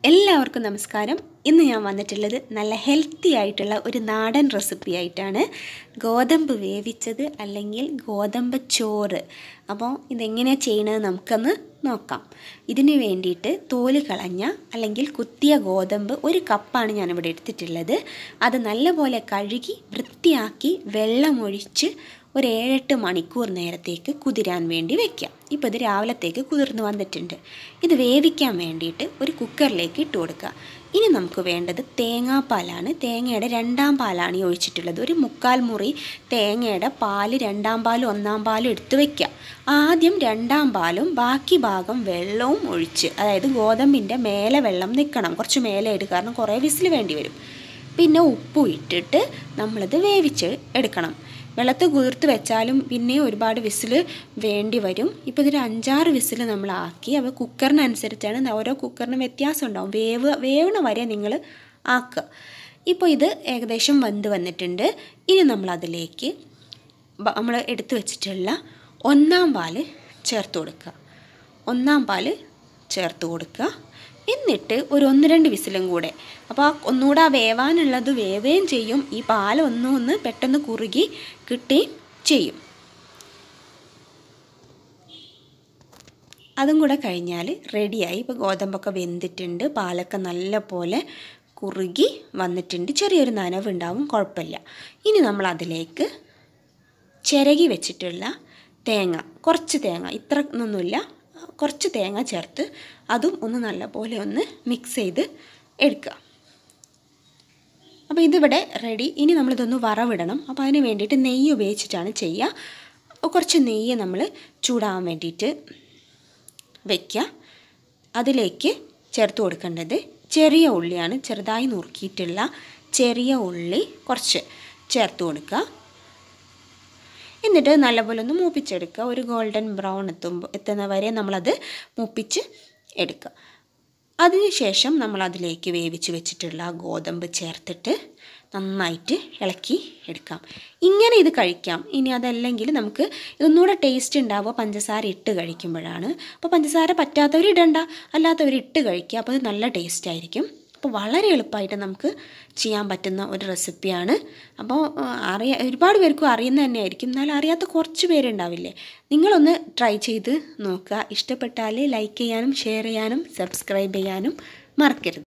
എല്ലാവർക്കും നമസ്കാരം ഇന്ന് ഞാൻ വന്നിട്ടുള്ളത് നല്ല ഹെൽത്തി ആയിട്ടുള്ള ഒരു നാടൻ റെസിപ്പി ആയിട്ടാണ് ഗോതമ്പ് വേവിച്ചത് അല്ലെങ്കിൽ ഗോതമ്പ് ചോറ് അപ്പോൾ ഇതെങ്ങനെയാണ് ചെയ്യണത് നമുക്കൊന്ന് നോക്കാം ഇതിന് വേണ്ടിയിട്ട് തോല് കളഞ്ഞ അല്ലെങ്കിൽ കുത്തിയ ഗോതമ്പ് ഒരു കപ്പാണ് ഞാനിവിടെ എടുത്തിട്ടുള്ളത് അത് നല്ലപോലെ കഴുകി വൃത്തിയാക്കി വെള്ളമൊഴിച്ച് ഒരു ഏഴെട്ട് മണിക്കൂർ നേരത്തേക്ക് കുതിരാൻ വേണ്ടി വെക്കാം ഇപ്പോൾ ഇത് രാവിലത്തേക്ക് കുതിർന്ന് വന്നിട്ടുണ്ട് ഇത് വേവിക്കാൻ വേണ്ടിയിട്ട് ഒരു കുക്കറിലേക്ക് ഇട്ട് കൊടുക്കുക ഇനി നമുക്ക് വേണ്ടത് തേങ്ങാപ്പാലാണ് തേങ്ങയുടെ രണ്ടാം പാലാണ് ഈ ഒഴിച്ചിട്ടുള്ളത് ഒരു മുക്കാൽ മുറി തേങ്ങയുടെ പാല് രണ്ടാം പാലും ഒന്നാം പാലും എടുത്ത് വയ്ക്കുക ആദ്യം രണ്ടാം പാലും ബാക്കി ഭാഗം വെള്ളവും ഒഴിച്ച് അതായത് ഗോതമ്പിൻ്റെ മേലെ വെള്ളം നിൽക്കണം കുറച്ച് മേലെ ഇടുക കാരണം കുറേ വിസിൽ വേണ്ടി വരും പിന്നെ ഉപ്പും ഇട്ടിട്ട് നമ്മളിത് വേവിച്ച് എടുക്കണം വെള്ളത്തിൽ കുതിർത്ത് വെച്ചാലും പിന്നെ ഒരുപാട് വിസിൽ വേണ്ടി വരും ഇപ്പോൾ ഇതൊരു അഞ്ചാറ് വിസിൽ നമ്മളാക്കി അപ്പോൾ കുക്കറിനനുസരിച്ചാണ് ഓരോ കുക്കറിനും വ്യത്യാസം ഉണ്ടാവും വേവ് വേവണ വരെ നിങ്ങൾ ആക്കുക ഇപ്പോൾ ഇത് ഏകദേശം വെന്ത് വന്നിട്ടുണ്ട് ഇനി നമ്മളതിലേക്ക് നമ്മൾ എടുത്തു വെച്ചിട്ടുള്ള ഒന്നാം പാല് ചേർത്ത് കൊടുക്കുക ഒന്നാം പാല് ചേർത്ത് കൊടുക്കുക എന്നിട്ട് ഒരു ഒന്ന് രണ്ട് വിസിലും കൂടെ അപ്പോൾ ആ ഒന്നുകൂടെ ആ വേവാനുള്ളത് വേവുകയും ചെയ്യും ഈ പാൽ ഒന്നും ഒന്ന് പെട്ടെന്ന് കുറുകി കിട്ടുകയും ചെയ്യും അതും കൂടെ കഴിഞ്ഞാൽ റെഡിയായി ഇപ്പോൾ ഗോതമ്പൊക്കെ വെന്തിട്ടുണ്ട് പാലൊക്കെ നല്ല പോലെ കുറുകി വന്നിട്ടുണ്ട് ചെറിയൊരു നനവുണ്ടാവും കുഴപ്പമില്ല ഇനി നമ്മൾ അതിലേക്ക് ചിരകി വെച്ചിട്ടുള്ള തേങ്ങ കുറച്ച് തേങ്ങ ഇത്ര ഒന്നുമില്ല കുറച്ച് തേങ്ങ ചേർത്ത് അതും ഒന്ന് നല്ലപോലെ ഒന്ന് മിക്സ് ചെയ്ത് എടുക്കുക അപ്പോൾ ഇതിവിടെ റെഡി ഇനി നമ്മളിതൊന്ന് വറവിടണം അപ്പോൾ അതിന് വേണ്ടിയിട്ട് നെയ്യ് ഉപയോഗിച്ചിട്ടാണ് ചെയ്യുക കുറച്ച് നെയ്യ് നമ്മൾ ചൂടാകാൻ വേണ്ടിയിട്ട് വയ്ക്കുക അതിലേക്ക് ചേർത്ത് കൊടുക്കേണ്ടത് ചെറിയ ഉള്ളിയാണ് ചെറുതായി നുറുക്കിയിട്ടുള്ള ചെറിയ ഉള്ളി കുറച്ച് ചേർത്ത് കൊടുക്കുക എന്നിട്ട് നല്ലപോലെ ഒന്ന് മൂപ്പിച്ചെടുക്കുക ഒരു ഗോൾഡൻ ബ്രൗൺ എത്തുമ്പോൾ എത്തുന്ന വരെ നമ്മളത് മൂപ്പിച്ച് എടുക്കുക അതിനുശേഷം നമ്മൾ അതിലേക്ക് വേവിച്ച് വെച്ചിട്ടുള്ള ഗോതമ്പ് ചേർത്തിട്ട് നന്നായിട്ട് ഇളക്കി എടുക്കാം ഇങ്ങനെ ഇത് കഴിക്കാം ഇനി അതല്ലെങ്കിൽ നമുക്ക് ഇതൊന്നുകൂടെ ടേസ്റ്റ് ഉണ്ടാവുക പഞ്ചസാര ഇട്ട് കഴിക്കുമ്പോഴാണ് അപ്പോൾ പഞ്ചസാര പറ്റാത്തവർ ഇടണ്ട അല്ലാത്തവർ ഇട്ട് കഴിക്കുക അപ്പോൾ അത് നല്ല ടേസ്റ്റ് ആയിരിക്കും അപ്പോൾ വളരെ എളുപ്പമായിട്ട് നമുക്ക് ചെയ്യാൻ പറ്റുന്ന ഒരു റെസിപ്പിയാണ് അപ്പോൾ അറിയ ഒരുപാട് പേർക്കും അറിയുന്ന തന്നെ ആയിരിക്കും എന്നാൽ അറിയാത്ത കുറച്ച് പേരുണ്ടാവില്ലേ നിങ്ങളൊന്ന് ട്രൈ ചെയ്ത് നോക്കുക ഇഷ്ടപ്പെട്ടാൽ ലൈക്ക് ചെയ്യാനും ഷെയർ ചെയ്യാനും സബ്സ്ക്രൈബ് ചെയ്യാനും മറക്കരുത്